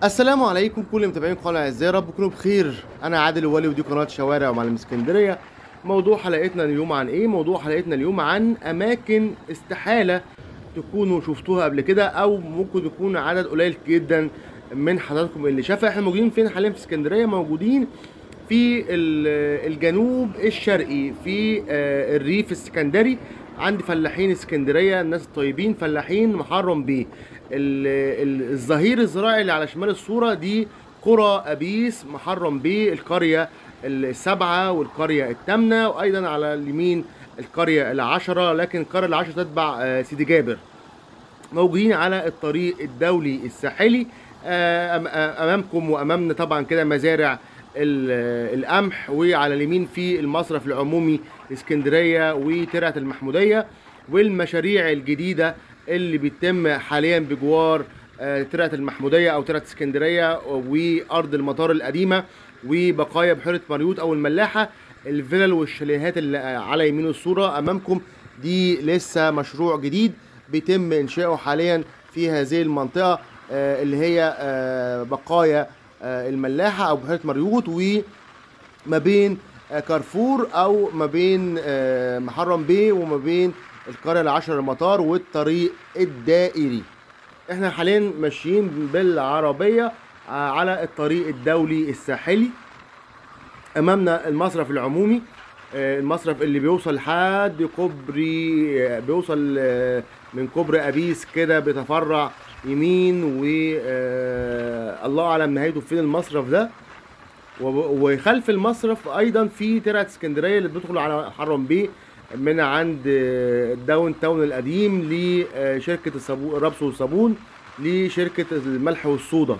السلام عليكم كل متابعين قناه الاعزاء رب تكونوا بخير انا عادل الولي ودي قناه شوارع ومعلم اسكندريه موضوع حلقتنا اليوم عن ايه موضوع حلقتنا اليوم عن اماكن استحاله تكونوا شفتوها قبل كده او ممكن يكون عدد قليل جدا من حضراتكم اللي شافها احنا موجودين فين حاليا في اسكندريه موجودين في ال- الجنوب الشرقي في آه، الريف السكندري عند فلاحين اسكندريه الناس الطيبين فلاحين محرم بيه ال- ال- الظهير الزراعي اللي على شمال الصوره دي قرى ابيس محرم بيه القريه السبعه والقريه الثامنه وايضا على اليمين القريه العشره لكن القريه العشره تتبع آه، سيدي جابر موجودين على الطريق الدولي الساحلي آه، أم- آه، امامكم وامامنا طبعا كده مزارع ال- القمح وعلى اليمين في المصرف العمومي اسكندريه وترعه المحموديه والمشاريع الجديده اللي بيتم حاليا بجوار آه، ترعه المحموديه او ترعه اسكندريه وارض المطار القديمه وبقايا بحيره مريوط او الملاحه الفلل والشاليهات اللي على يمين الصوره امامكم دي لسه مشروع جديد بيتم انشاؤه حاليا في هذه المنطقه آه، اللي هي آه، بقايا آه، الملاحه او بحيره مريوط وما بين آه، كارفور او ما بين آه، محرم بيه وما بين القريه العشر المطار والطريق الدائري احنا حاليا ماشيين بالعربيه آه، على الطريق الدولي الساحلي امامنا المصرف العمومي آه، المصرف اللي بيوصل لحد كوبري آه، بيوصل آه، من كوبري ابيس كده بيتفرع يمين و آه، الله اعلم نهايته فين المصرف ده وب- وخلف المصرف ايضا في ترعه اسكندريه اللي بتدخل على حرم بيه من عند آه، الداون تاون القديم لشركه الصابون الربس والصابون لشركه الملح والصودا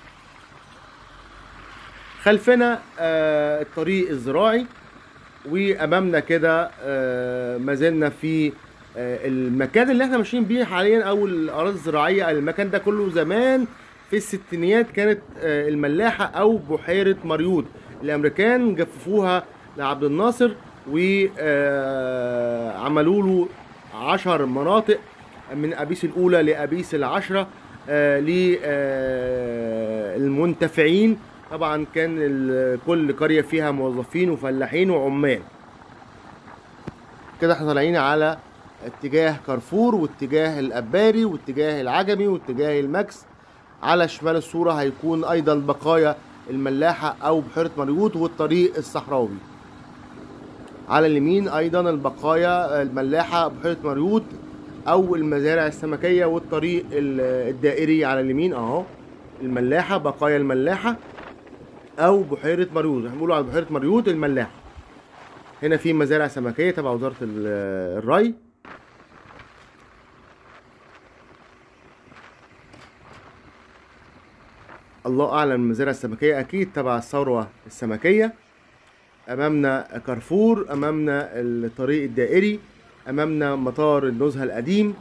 خلفنا آه، الطريق الزراعي وامامنا كده آه، ما زلنا في آه، المكان اللي احنا ماشيين بيه حاليا او الاراضي الزراعيه المكان ده كله زمان في الستينيات كانت آه، الملاحه او بحيره مريوط الامريكان جففوها لعبد الناصر وعملوا له عشر مناطق من ابيس الاولى لابيس العشره للمنتفعين طبعا كان ال- كل قريه فيها موظفين وفلاحين وعمال كده احنا طالعين على اتجاه كارفور واتجاه الاباري واتجاه العجمي واتجاه الماكس على شمال الصوره هيكون ايضا بقايا الملاحه او بحيره مريوط والطريق الصحراوي على اليمين ايضا البقايا الملاحه بحيره مريوط او المزارع السمكيه والطريق ال- الدائري على اليمين اهو الملاحه بقايا الملاحه او بحيره مريوط احنا بنقول على بحيره مريوط الملاحه هنا في مزارع سمكيه تبع وزاره ال- الري الله اعلم المزارع السمكيه اكيد تبع الثروه السمكيه امامنا كارفور امامنا الطريق الدائري امامنا مطار النزهه القديم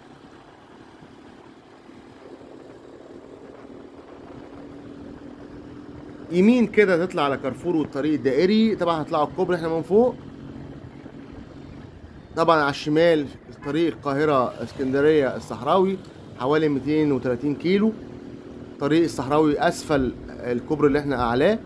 يمين كده تطلع على كارفور والطريق الدائري طبعا هتطلعوا الكوبري احنا من فوق طبعا على الشمال طريق القاهرة اسكندرية الصحراوي حوالي 230 كيلو طريق الصحراوي اسفل الكوبري اللي احنا اعلاه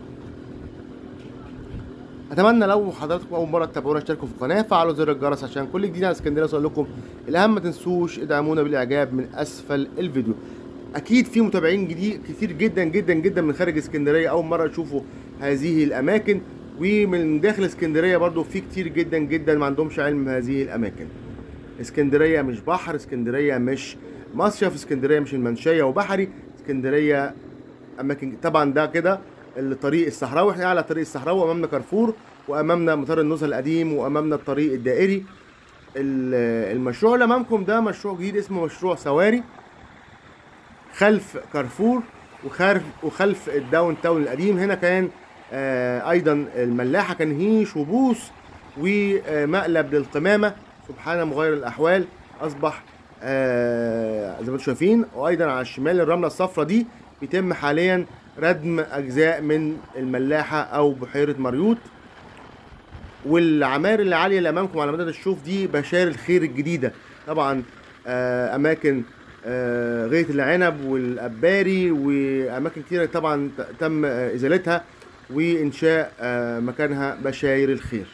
اتمنى لو حضراتكم اول مره تتابعونا اشتركوا في القناه فعلوا زر الجرس عشان كل جديد عن اسكندريه يوصل لكم الاهم ما تنسوش ادعمونا بالاعجاب من اسفل الفيديو اكيد في متابعين جديد كتير جدا جدا جدا من خارج اسكندريه اول مره يشوفوا هذه الاماكن ومن داخل اسكندريه برضو في كتير جدا جدا ما عندهمش علم بهذه الاماكن اسكندريه مش بحر اسكندريه مش مصيف اسكندريه مش المنشيه وبحري اسكندريه اماكن طبعا ده كده الطريق الصحراوي احنا على الطريق الصحراوي امامنا كارفور وامامنا مطار النزهه القديم وامامنا الطريق الدائري ال- المشروع اللي امامكم ده مشروع جديد اسمه مشروع سواري خلف كارفور وخلف وخلف الداون تاون القديم هنا كان آه ايضا الملاحه كان هيش وبوس ومقلب للقمامه سبحان مغير الاحوال اصبح آه زي ما انتم شايفين وايضا على الشمال الرمله الصفراء دي بيتم حاليا ردم اجزاء من الملاحه او بحيره مريوط والعماير اللي عاليه اللي امامكم على مدى الشوف دي بشار الخير الجديده طبعا آه، اماكن آه، غاية العنب والأباري وأماكن كتيرة طبعا ت- تم آه، إزالتها وإنشاء آه، مكانها بشاير الخير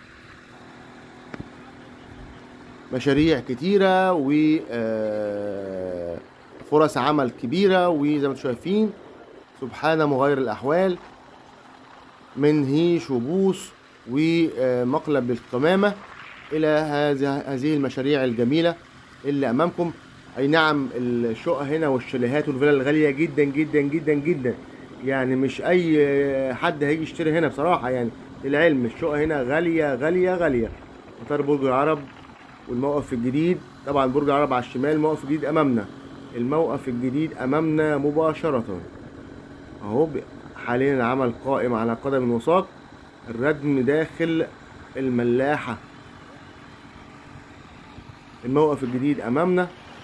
مشاريع كتيرة وفرص عمل كبيرة وزي ما انتم شايفين سبحان مغير الأحوال من هيش وبوس ومقلب القمامة إلى هذه هذه المشاريع الجميلة اللي أمامكم أي نعم الشقة هنا والشاليهات والفيلا الغالية جدا جدا جدا جدا يعني مش أي حد هيجي يشتري هنا بصراحة يعني للعلم الشقة هنا غالية غالية غالية مطار برج العرب والموقف الجديد طبعا برج العرب على الشمال الموقف الجديد أمامنا الموقف الجديد أمامنا مباشرة اهو ب- حاليا العمل قائم على قدم وساق الردم داخل الملاحة الموقف الجديد امامنا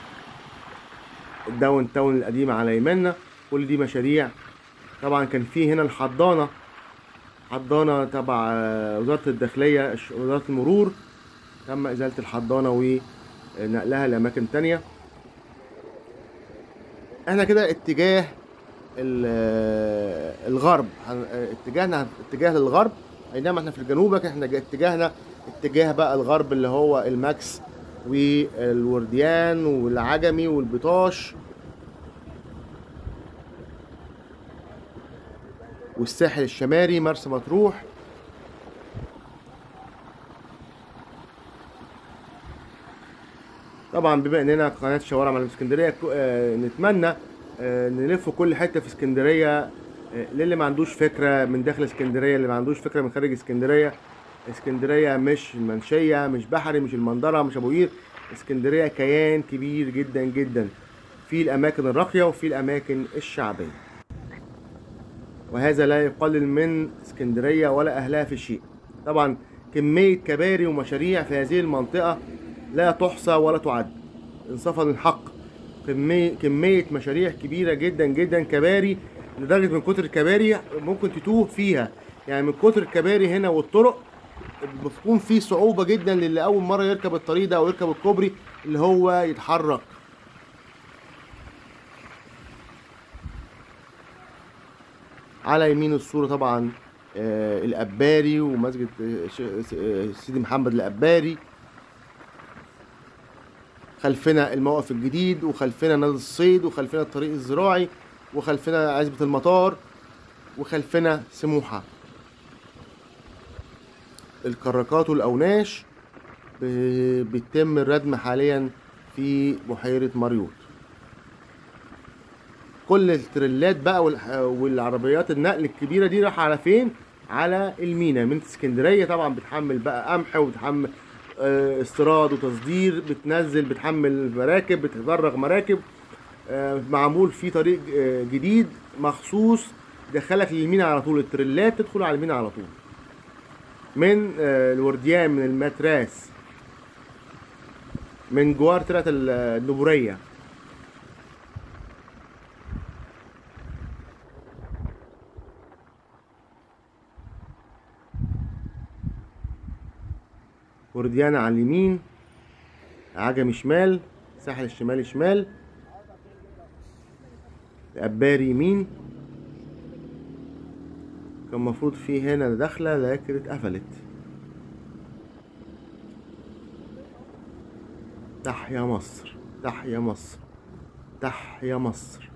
الداون تاون القديمة على يمنا كل دي مشاريع طبعا كان في هنا الحضانة حضانة تبع آه، وزارة الداخلية الش- وزارة المرور تم إزالة الحضانة ونقلها لأماكن تانية احنا كده اتجاه ال- الغرب هن- اتجاهنا اتجاه للغرب اي نعم احنا في الجنوب لكن احنا جا- اتجاهنا اتجاه بقى الغرب اللي هو الماكس والورديان والعجمي والبطاش والساحل الشمالي مرسى مطروح طبعا بما اننا قناه شوارع من اسكندريه كو- آه، نتمنى آه، نلف كل حته في اسكندريه آه، للي ما عندوش فكره من داخل اسكندريه اللي ما عندوش فكره من خارج اسكندريه اسكندريه مش المنشيه مش بحري مش المنظره مش ابو قير اسكندريه كيان كبير جدا جدا في الاماكن الراقيه وفي الاماكن الشعبيه وهذا لا يقلل من اسكندريه ولا اهلها في شيء طبعا كميه كباري ومشاريع في هذه المنطقه لا تحصى ولا تعد انصافا للحق كمية كمية مشاريع كبيرة جدا جدا كباري لدرجة من كتر الكباري ممكن تتوه فيها يعني من كتر الكباري هنا والطرق بتكون في صعوبة جدا للي أول مرة يركب الطريق ده أو يركب الكوبري اللي هو يتحرك على يمين الصورة طبعا آه، الأباري ومسجد آه، ش- آه، سيدي محمد الأباري خلفنا الموقف الجديد وخلفنا نادي الصيد وخلفنا الطريق الزراعي وخلفنا عزبة المطار وخلفنا سموحة الكراكات والأوناش ب- بيتم الردم حاليا في بحيرة مريوط كل التريلات بقى والح- والعربيات النقل الكبيرة دي رايحة على فين؟ على المينا من اسكندرية طبعا بتحمل بقى قمح وبتحمل آه، استيراد وتصدير بتنزل بتحمل مراكب بتفرغ مراكب آه، معمول فيه طريق آه، جديد مخصوص دخلك للمينا على طول التريلات تدخل على المينا على طول من آه، الورديان من المتراس من جوار طلعت النبورية ورديانة على اليمين عجمي شمال ساحل الشمالي شمال أباري يمين كان المفروض في هنا داخلة لكن اتقفلت تحيا مصر تحيا مصر تحيا مصر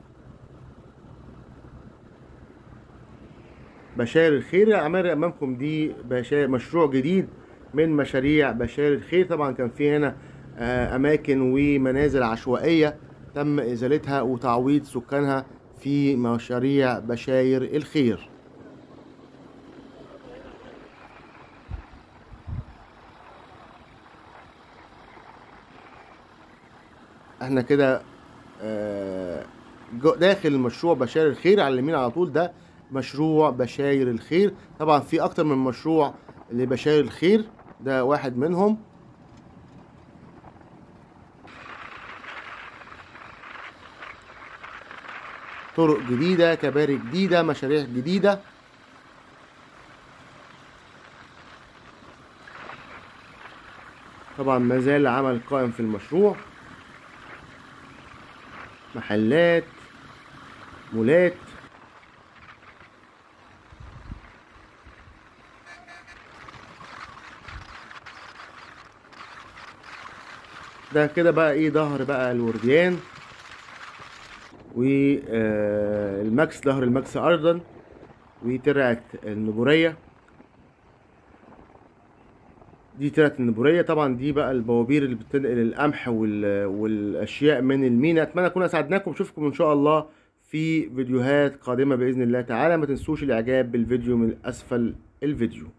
بشاير الخير الأعمال أمامكم دي بشاير مشروع جديد من مشاريع بشاير الخير طبعا كان في هنا آه، أماكن ومنازل عشوائية تم إزالتها وتعويض سكانها في مشاريع بشاير الخير احنا كده آه، جو- داخل مشروع بشاير الخير على اليمين على طول ده مشروع بشاير الخير طبعا في اكتر من مشروع لبشاير الخير ده واحد منهم طرق جديدة كباري جديدة مشاريع جديدة طبعا ما زال العمل قائم في المشروع محلات مولات ده كده بقى ايه ظهر بقى الورديان والماكس ظهر الماكس ايضا وترعة النبورية دي ترعة النبورية طبعا دي بقى البوابير اللي بتنقل القمح وال... والاشياء من المينا اتمنى اكون اسعدناكم اشوفكم ان شاء الله في فيديوهات قادمة باذن الله تعالى ما تنسوش الاعجاب بالفيديو من اسفل الفيديو